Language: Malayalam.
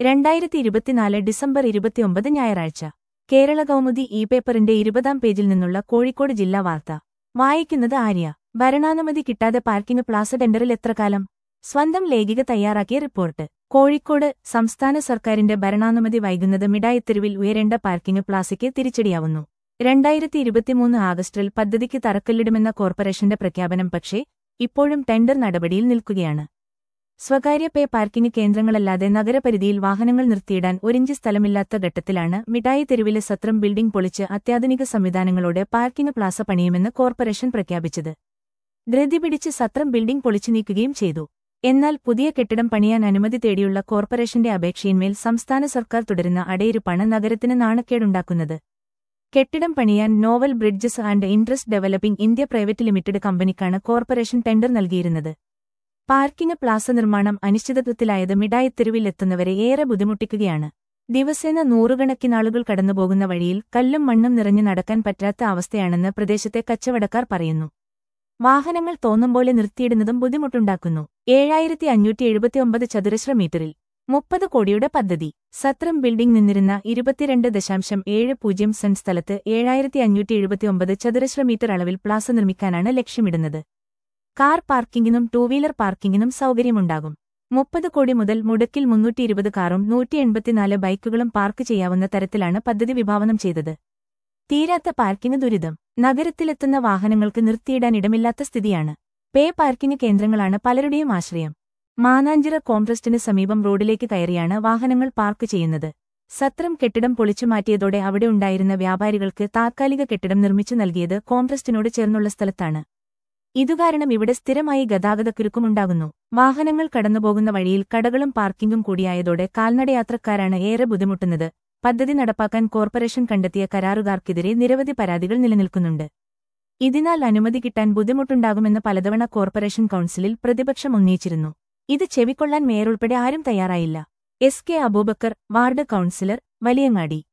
രണ്ടായിരത്തി ഇരുപത്തിനാല് ഡിസംബർ ഇരുപത്തിയൊമ്പത് ഞായറാഴ്ച കേരള കൗമുദി ഇ പേപ്പറിന്റെ ഇരുപതാം പേജിൽ നിന്നുള്ള കോഴിക്കോട് ജില്ലാ വാർത്ത വായിക്കുന്നത് ആര്യ ഭരണാനുമതി കിട്ടാതെ പാർക്കിംഗ് പ്ലാസ ടെൻഡറിൽ എത്ര കാലം സ്വന്തം ലേഖിക തയ്യാറാക്കിയ റിപ്പോർട്ട് കോഴിക്കോട് സംസ്ഥാന സർക്കാരിന്റെ ഭരണാനുമതി വൈകുന്നത് മിഠായിത്തെരുവിൽ ഉയരേണ്ട പാർക്കിംഗ് പ്ലാസയ്ക്ക് തിരിച്ചടിയാവുന്നു രണ്ടായിരത്തി ഇരുപത്തിമൂന്ന് ആഗസ്റ്റിൽ പദ്ധതിക്ക് തറക്കല്ലിടുമെന്ന കോർപ്പറേഷന്റെ പ്രഖ്യാപനം പക്ഷേ ഇപ്പോഴും ടെൻഡർ നടപടിയിൽ നിൽക്കുകയാണ് സ്വകാര്യ പേ പാർക്കിംഗ് കേന്ദ്രങ്ങളല്ലാതെ നഗരപരിധിയിൽ വാഹനങ്ങൾ നിർത്തിയിടാൻ ഒരിഞ്ച് സ്ഥലമില്ലാത്ത ഘട്ടത്തിലാണ് മിഠായി തെരുവിലെ സത്രം ബിൽഡിംഗ് പൊളിച്ച് അത്യാധുനിക സംവിധാനങ്ങളോടെ പാർക്കിംഗ് പ്ലാസ പണിയുമെന്ന് കോർപ്പറേഷൻ പ്രഖ്യാപിച്ചത് ധൃതി പിടിച്ച് സത്രം ബിൽഡിംഗ് പൊളിച്ചു നീക്കുകയും ചെയ്തു എന്നാൽ പുതിയ കെട്ടിടം പണിയാൻ അനുമതി തേടിയുള്ള കോർപ്പറേഷന്റെ അപേക്ഷയിന്മേൽ സംസ്ഥാന സർക്കാർ തുടരുന്ന അടയിരുപ്പാണ് നഗരത്തിന് നാണക്കേടുണ്ടാക്കുന്നത് കെട്ടിടം പണിയാൻ novel bridges and interest developing India private limited കമ്പനിക്കാണ് കോർപ്പറേഷൻ ടെൻഡർ നൽകിയിരുന്നത് പാർക്കിംഗ് പ്ലാസ നിർമ്മാണം അനിശ്ചിതത്വത്തിലായത് മിഠായിത്തെരുവിലെത്തുന്നവരെ ഏറെ ബുദ്ധിമുട്ടിക്കുകയാണ് ദിവസേന നൂറുകണക്കിനാളുകൾ കടന്നുപോകുന്ന വഴിയിൽ കല്ലും മണ്ണും നിറഞ്ഞു നടക്കാൻ പറ്റാത്ത അവസ്ഥയാണെന്ന് പ്രദേശത്തെ കച്ചവടക്കാർ പറയുന്നു വാഹനങ്ങൾ തോന്നുമ്പോലെ നിർത്തിയിടുന്നതും ബുദ്ധിമുട്ടുണ്ടാക്കുന്നു ഏഴായിരത്തി അഞ്ഞൂറ്റി എഴുപത്തിയൊമ്പത് ചതുരശ്ര മീറ്ററിൽ മുപ്പത് കോടിയുടെ പദ്ധതി സത്രം ബിൽഡിംഗ് നിന്നിരുന്ന ഇരുപത്തിരണ്ട് ദശാംശം ഏഴ് പൂജ്യം സെന്റ് സ്ഥലത്ത് ഏഴായിരത്തി അഞ്ഞൂറ്റി എഴുപത്തിയൊമ്പത് ചതുരശ്ര മീറ്റർ അളവിൽ പ്ലാസ നിർമ്മിക്കാനാണ് ലക്ഷ്യമിടുന്നത് കാർ പാർക്കിങ്ങിനും ടൂ വീലർ പാർക്കിങ്ങിനും സൗകര്യമുണ്ടാകും മുപ്പത് കോടി മുതൽ മുടക്കിൽ മുന്നൂറ്റി ഇരുപത് കാറും നൂറ്റി എൺപത്തിനാല് ബൈക്കുകളും പാർക്ക് ചെയ്യാവുന്ന തരത്തിലാണ് പദ്ധതി വിഭാവനം ചെയ്തത് തീരാത്ത പാർക്കിംഗ് ദുരിതം നഗരത്തിലെത്തുന്ന വാഹനങ്ങൾക്ക് നിർത്തിയിടാൻ ഇടമില്ലാത്ത സ്ഥിതിയാണ് പേ പാർക്കിംഗ് കേന്ദ്രങ്ങളാണ് പലരുടെയും ആശ്രയം മാനാഞ്ചിറ കോംട്രസ്റ്റിന് സമീപം റോഡിലേക്ക് കയറിയാണ് വാഹനങ്ങൾ പാർക്ക് ചെയ്യുന്നത് സത്രം കെട്ടിടം പൊളിച്ചുമാറ്റിയതോടെ അവിടെ ഉണ്ടായിരുന്ന വ്യാപാരികൾക്ക് താത്കാലിക കെട്ടിടം നിർമ്മിച്ചു നൽകിയത് കോംട്രസ്റ്റിനോട് ചേർന്നുള്ള സ്ഥലത്താണ് ഇതുകാരണം ഇവിടെ സ്ഥിരമായി ഗതാഗതക്കുരുക്കുമുണ്ടാകുന്നു വാഹനങ്ങൾ കടന്നുപോകുന്ന വഴിയിൽ കടകളും പാർക്കിംഗും കൂടിയായതോടെ കാൽനടയാത്രക്കാരാണ് ഏറെ ബുദ്ധിമുട്ടുന്നത് പദ്ധതി നടപ്പാക്കാൻ കോർപ്പറേഷൻ കണ്ടെത്തിയ കരാറുകാർക്കെതിരെ നിരവധി പരാതികൾ നിലനിൽക്കുന്നുണ്ട് ഇതിനാൽ അനുമതി കിട്ടാൻ ബുദ്ധിമുട്ടുണ്ടാകുമെന്ന് പലതവണ കോർപ്പറേഷൻ കൌൺസിലിൽ പ്രതിപക്ഷം ഉന്നയിച്ചിരുന്നു ഇത് ചെവിക്കൊള്ളാൻ മേയറുൾപ്പെടെ ആരും തയ്യാറായില്ല S K Abubakar ward councillor Valiyangadi